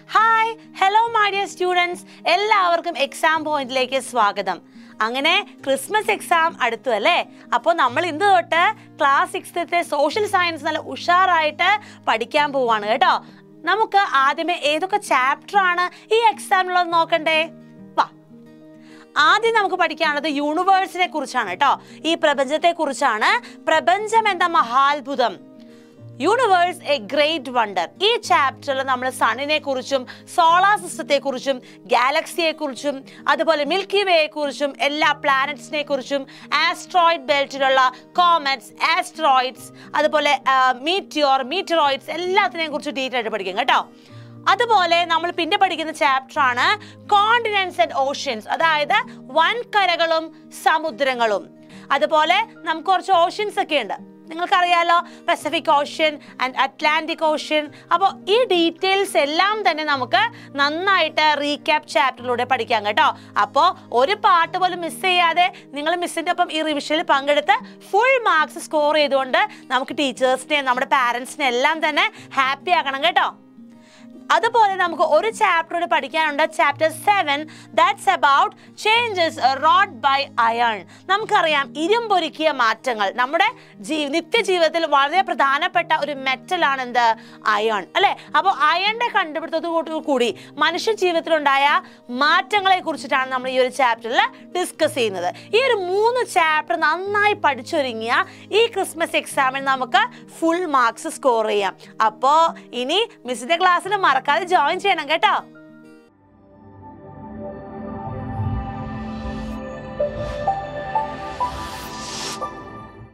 hi hello my dear students എല്ലാവർക്കും exam പോയിന്റിലേക്ക് സ്വാഗതം അങ്ങനെ ക്രിസ്മസ് എക്സാം അടുത്തു അല്ലേ അപ്പോൾ നമ്മൾ ഇന്ന് തൊട്ട് ക്ലാസ് സിക്സ്ത്തെ സോഷ്യൽ സയൻസ് നല്ല ഉഷാറായിട്ട് പഠിക്കാൻ പോവാണ് കേട്ടോ നമുക്ക് ആദ്യമേ ഏതൊക്കെ ചാപ്റ്റർ ആണ് ഈ എക്സാമിനുള്ളത് നോക്കണ്ടേ വാ ആദ്യം നമുക്ക് പഠിക്കാനുള്ളത് യൂണിവേഴ്സിനെ കുറിച്ചാണ് കേട്ടോ ഈ പ്രപഞ്ചത്തെ കുറിച്ചാണ് പ്രപഞ്ചം എന്ന മഹാത്ഭുതം യൂണിവേഴ്സ് എ ഗ്രേറ്റ് വണ്ടർ ഈ ചാപ്റ്ററിൽ നമ്മൾ സണ്ണിനെ കുറിച്ചും സോളാർ സിസ്റ്റത്തെ കുറിച്ചും ഗാലക്സിയെ കുറിച്ചും അതുപോലെ മിൽക്കി വേയെ കുറിച്ചും എല്ലാ പ്ലാനറ്റ്സിനെ കുറിച്ചും ആസ്ട്രോയിഡ് ബെൽറ്റിലുള്ള കോമറ്റ്സ് ആസ്ട്രോയിഡ്സ് അതുപോലെ മീറ്റിയോർ മീറ്ററോയിഡ്സ് എല്ലാത്തിനെയും കുറിച്ച് ഡീറ്റെയിൽ ആയിട്ട് പഠിക്കും കേട്ടോ അതുപോലെ നമ്മൾ പിന്നെ പഠിക്കുന്ന ചാപ്റ്റർ ആണ് കോണ്ടിനെന്റ്സ് ആൻഡ് ഓഷ്യൻസ് അതായത് വൻകരകളും സമുദ്രങ്ങളും അതുപോലെ നമുക്ക് കുറച്ച് ഓഷ്യൻസ് ഒക്കെ ഉണ്ട് നിങ്ങൾക്കറിയാലോ Pacific ocean and Atlantic ocean അപ്പോൾ ഈ ഡീറ്റെയിൽസ് എല്ലാം തന്നെ നമുക്ക് നന്നായിട്ട് റീക്യാപ്പ് ചാപ്റ്ററിലൂടെ പഠിക്കാം കേട്ടോ അപ്പോൾ ഒരു പാട്ട് പോലും മിസ് ചെയ്യാതെ നിങ്ങൾ മിസ്സിൻ്റെ ഒപ്പം ഈ റിവിഷനിൽ പങ്കെടുത്ത് ഫുൾ മാർക്സ് സ്കോർ ചെയ്തുകൊണ്ട് നമുക്ക് ടീച്ചേഴ്സിനെ നമ്മുടെ പാരൻസിനെ എല്ലാം തന്നെ ഹാപ്പി ആക്കണം കേട്ടോ അതുപോലെ നമുക്ക് ഒരു ചാപ്റ്റർ കൂടി പഠിക്കാനുണ്ട് chapter seven that's about changes wrought by iron നമുക്കറിയാം ഇരുമ്പൊരുക്കിയ മാറ്റങ്ങൾ നമ്മുടെ ജീ നിത്യജീവിതത്തിൽ വളരെ പ്രധാനപ്പെട്ട ഒരു മെറ്റലാണ് എന്ത് അയൺ അല്ലെ അപ്പോൾ അയണിന്റെ കണ്ടുപിടുത്തത്തോടു കൂടി മനുഷ്യ ജീവിതത്തിലുണ്ടായ മാറ്റങ്ങളെ കുറിച്ചിട്ടാണ് നമ്മൾ ഈ ഒരു ചാപ്റ്ററിൽ ഡിസ്കസ് ചെയ്യുന്നത് ഈ ഒരു മൂന്ന് ചാപ്റ്റർ നന്നായി പഠിച്ചൊരുങ്ങിയ ഈ ക്രിസ്മസ് എക്സാമിൽ നമുക്ക് ഫുൾ മാർക്സ് സ്കോർ ചെയ്യാം അപ്പോൾ ഇനി മിസ്സിന്റെ ക്ലാസ്സിൽ മറക്കാതെ ജോയിൻ ചെയ്യണം കേട്ടോ